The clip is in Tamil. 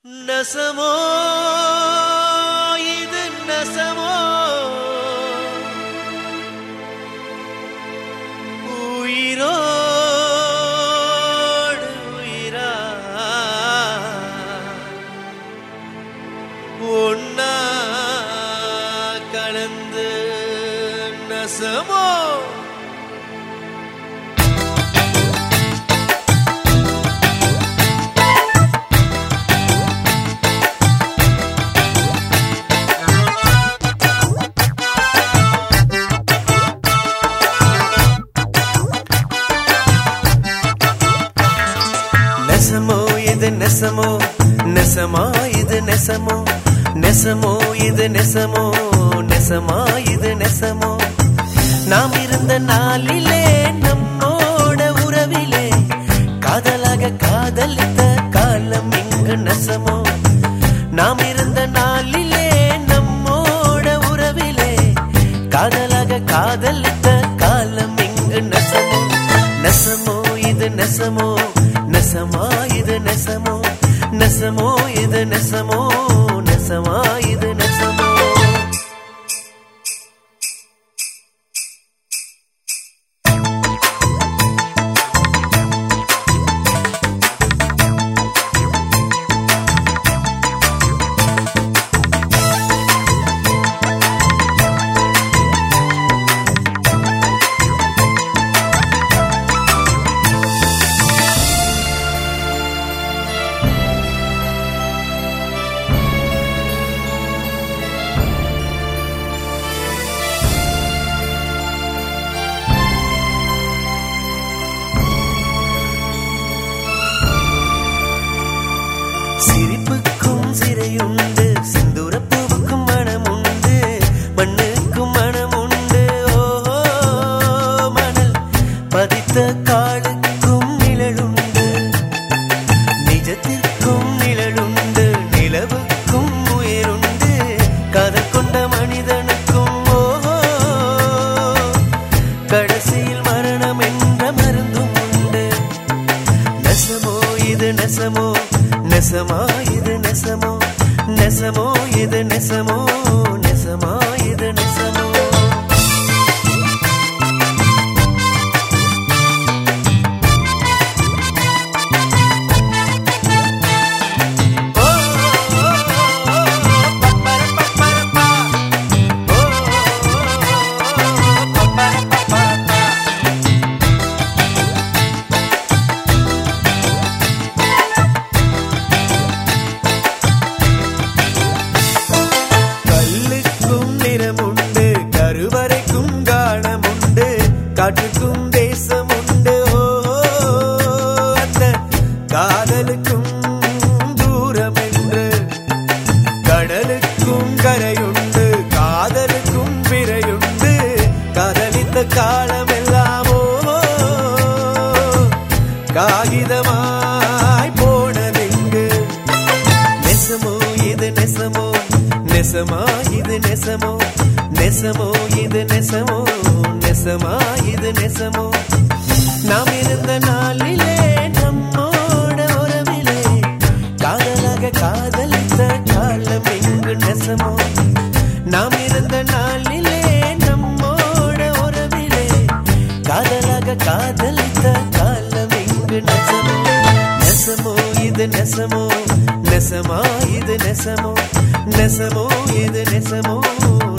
நசமோ இது நசமோ உயிரோடு உயிரா ஒன்னா கலந்து நசமோ நெசமோ இது நெசமோ நெசமா இது நெசமோ நெசமோ இது நெசமோ நெசமா இது நெசமோ நாம் இருந்த நாளிலே நம்மோட உறவிலே காதலாக காதலித்த காலம் இங்கு நெசமோ நாம் இருந்த நாளிலே நம்மோட உறவிலே காதலாக காதலித்த காலம் இங்கு நெசமோ நெசமோ இது நெசமோ நெசமா இது நெசமோ நெசமோ இது நெசமோ நெசமா இது நெசமோ சிரிப்புக்கும் சிறையுண்டு சிந்துரப்பூவுக்கும் மனமுண்டு மண்ணுக்கும் மனமுண்டு ஓ மணல் பதித்த காலுக்கும் நிழலுண்டு நிஜத்திற்கும் நிழலுண்டு நிலவுக்கும் உயிருண்டு கதை கொண்ட மனிதனுக்கும் ஓ கடைசியில் மரணம் என்ற மருந்தும் உண்டு நெசமோ இது நெசமோ நெசமா இது நெசமோ நெசமோ இது நெசமோ நெசமா இது நெசமோ ஓ, ஓ, ஓ, பப்பர, பப்பர, பா. ஓ, பப்பர, பப்பர, பா. கல்லுக்கும் நிறமுண்டு கருவறைக்கும் காணமுண்டு காட்டுக்கும் தேசமுண்டு ஓ அந்த காதலுக்கும் தூரம் என்று கடலுக்கும் கரையுண்டு காதலுக்கும் பிறையுண்டு காதலித்த காலமெல்லாமோ காகிதமாய் போனதெங்கு நெசமோ இது நெசமோ நெசமா இது நெசமோ நெசமோ இது நெசமோ நெசமா இது நெசமோ நாம் இருந்த நாளிலே நம்மோட உறவிலே காதலாக காதலித்த காலம் எங்கு நெசமோ நாம் இருந்த நாளிலே நம்மோட உறவிலே காதலாக காதலித்த காலம் எங்கு நெசமோ நெசமோ இது நெசமோ நெசமா இது நெசமோ நெசமோ இது நெசமோ